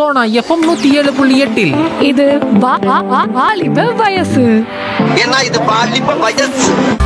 Sona FM நூத்தி ஏழு புள்ளி எட்டில் இது வா- வா- வா- வாலிப வயசு ஏன்னா இது பாலிப்ப வயசு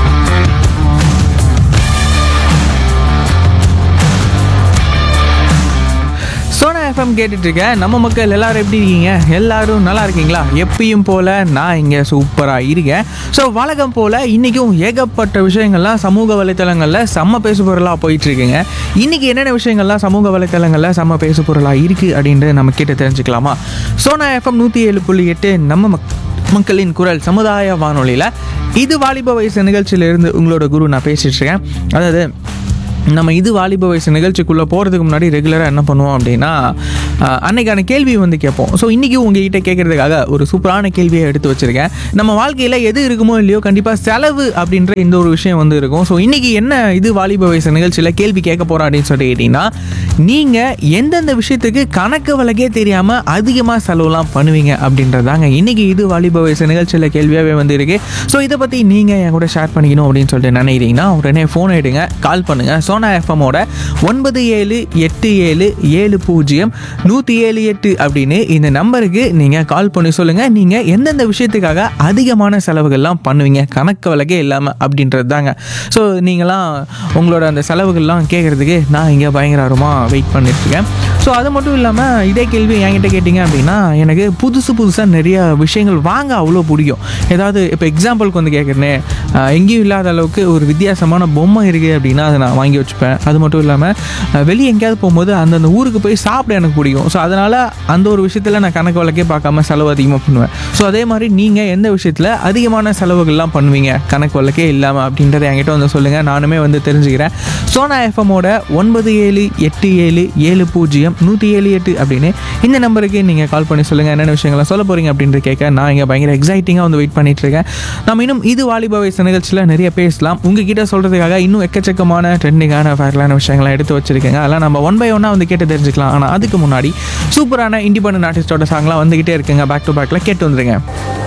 சோனா எஃப்எம் கேட்டுட்டு இருக்கேன் நம்ம மக்கள் எல்லாரும் எப்படி இருக்கீங்க எல்லாரும் நல்லா இருக்கீங்களா எப்பயும் போல நான் இங்கே சூப்பராக இருக்கேன் ஸோ வழக்கம் போல் இன்றைக்கும் ஏகப்பட்ட விஷயங்கள்லாம் சமூக வலைத்தளங்களில் செம்ம பேசு பொருளாக போயிட்டு இருக்குங்க இன்றைக்கி என்னென்ன விஷயங்கள்லாம் சமூக வலைத்தளங்களில் செம்ம பேசு பொருளாக இருக்குது அப்படின்ட்டு நம்ம கேட்டு தெரிஞ்சுக்கலாமா சோனா எஃப்எம் நூற்றி ஏழு புள்ளி எட்டு நம்ம மக் மக்களின் குரல் சமுதாய வானொலியில் இது வாலிப வயசு நிகழ்ச்சியிலேருந்து உங்களோட குரு நான் பேசிட்டு இருக்கேன் அதாவது நம்ம இது வாலிப வயசு நிகழ்ச்சிக்குள்ளே போகிறதுக்கு முன்னாடி ரெகுலராக என்ன பண்ணுவோம் அப்படின்னா ஆஹ், அன்னைக்கான கேள்வி வந்து கேட்போம் ஸோ இன்றைக்கி உங்ககிட்ட கேட்குறதுக்காக ஒரு சூப்பரான கேள்வியை எடுத்து வச்சுருக்கேன் நம்ம வாழ்க்கையில் எது இருக்குமோ இல்லையோ கண்டிப்பாக செலவு அப்படின்ற இந்த ஒரு விஷயம் வந்து இருக்கும் ஸோ இன்றைக்கி என்ன இது வாலிப வயசு நிகழ்ச்சியில் கேள்வி கேட்க போகிறோம் அப்படின்னு சொல்லி கேட்டிங்கன்னா நீங்கள் எந்தெந்த விஷயத்துக்கு கணக்கு வழக்கே தெரியாமல் அதிகமாக செலவுலாம் பண்ணுவீங்க அப்படின்றதாங்க இன்றைக்கி இது வாலிப வயசு நிகழ்ச்சியில் கேள்வியாகவே வந்து இருக்கு ஸோ இதை பற்றி நீங்கள் என் கூட ஷேர் பண்ணிக்கணும் அப்படின்னு சொல்லிட்டு நினைக்கிறீங்கன்னா உடனே ஃபோன் எடுங்க கால் பண்ணுங்கள் சோனா எஃப்எம்மோட ஒன்பது ஏழு எட்டு ஏழு ஏழு பூஜ்ஜியம் நூற்றி ஏழு எட்டு அப்படின்னு இந்த நம்பருக்கு நீங்கள் கால் பண்ணி சொல்லுங்கள் நீங்கள் எந்தெந்த விஷயத்துக்காக அதிகமான செலவுகள்லாம் பண்ணுவீங்க கணக்கு வழக்கே இல்லாமல் அப்படின்றது தாங்க ஸோ நீங்களாம் உங்களோட அந்த செலவுகள்லாம் கேட்குறதுக்கு நான் இங்கே பயங்கரமாக வெயிட் பண்ணிட்டுருக்கேன் ஸோ அது மட்டும் இல்லாமல் இதே கேள்வி என்கிட்ட கேட்டிங்க அப்படின்னா எனக்கு புதுசு புதுசாக நிறைய விஷயங்கள் வாங்க அவ்வளோ பிடிக்கும் ஏதாவது இப்போ எக்ஸாம்பிளுக்கு வந்து கேட்குறேனே எங்கேயும் இல்லாத அளவுக்கு ஒரு வித்தியாசமான பொம்மை இருக்குது அப்படின்னா அதை நான் வாங்கி வச்சுப்பேன் அது மட்டும் இல்லாமல் வெளியே எங்கேயாவது போகும்போது அந்தந்த ஊருக்கு போய் சாப்பிட எனக்கு பிடிக்கும் ஸோ அதனால் அந்த ஒரு விஷயத்தில் நான் கணக்கு வழக்கே பார்க்காம செலவு அதிகமாக பண்ணுவேன் ஸோ அதே மாதிரி நீங்கள் எந்த விஷயத்தில் அதிகமான செலவுகள்லாம் பண்ணுவீங்க கணக்கு வழக்கே இல்லாமல் அப்படின்றத என்கிட்ட வந்து சொல்லுங்கள் நானுமே வந்து தெரிஞ்சுக்கிறேன் சோனா எஃப்எம்மோட ஒன்பது ஏழு எட்டு ஏழு ஏழு பூஜ்ஜியம் நூற்றி ஏழு எட்டு அப்படின்னு இந்த நம்பருக்கு நீங்கள் கால் பண்ணி சொல்லுங்கள் என்னென்ன விஷயங்கள்லாம் சொல்ல போகிறீங்க அப்படின்ட்டு கேட்க நான் இங்கே பயங்கர எக்ஸைட்டிங்காக வந்து வெயிட் பண்ணிட்டு இருக்கேன் நம்ம இன்னும் இது வாலிப வயசு நிகழ்ச்சியில் நிறைய பேசலாம் உங்ககிட்ட சொல்கிறதுக்காக இன்னும் எக்கச்சக்கமான ட்ரெண்டிங்கான ஃபேர்லான விஷயங்கள்லாம் எடுத்து வச்சிருக்கேங்க அதெல்லாம் நம்ம ஒன் பை ஒன்னாக வந்து கேட்டு தெரிஞ்சுக்கலாம் ஆனால் அதுக்கு முன்னாடி சூப்பரான இண்டிபெண்டன்ட் ஆர்டிஸ்டோட சாங்லாம் வந்துகிட்டே இருக்குங்க பேக் டு பேக்கில் கேட்டு வந்துருங்க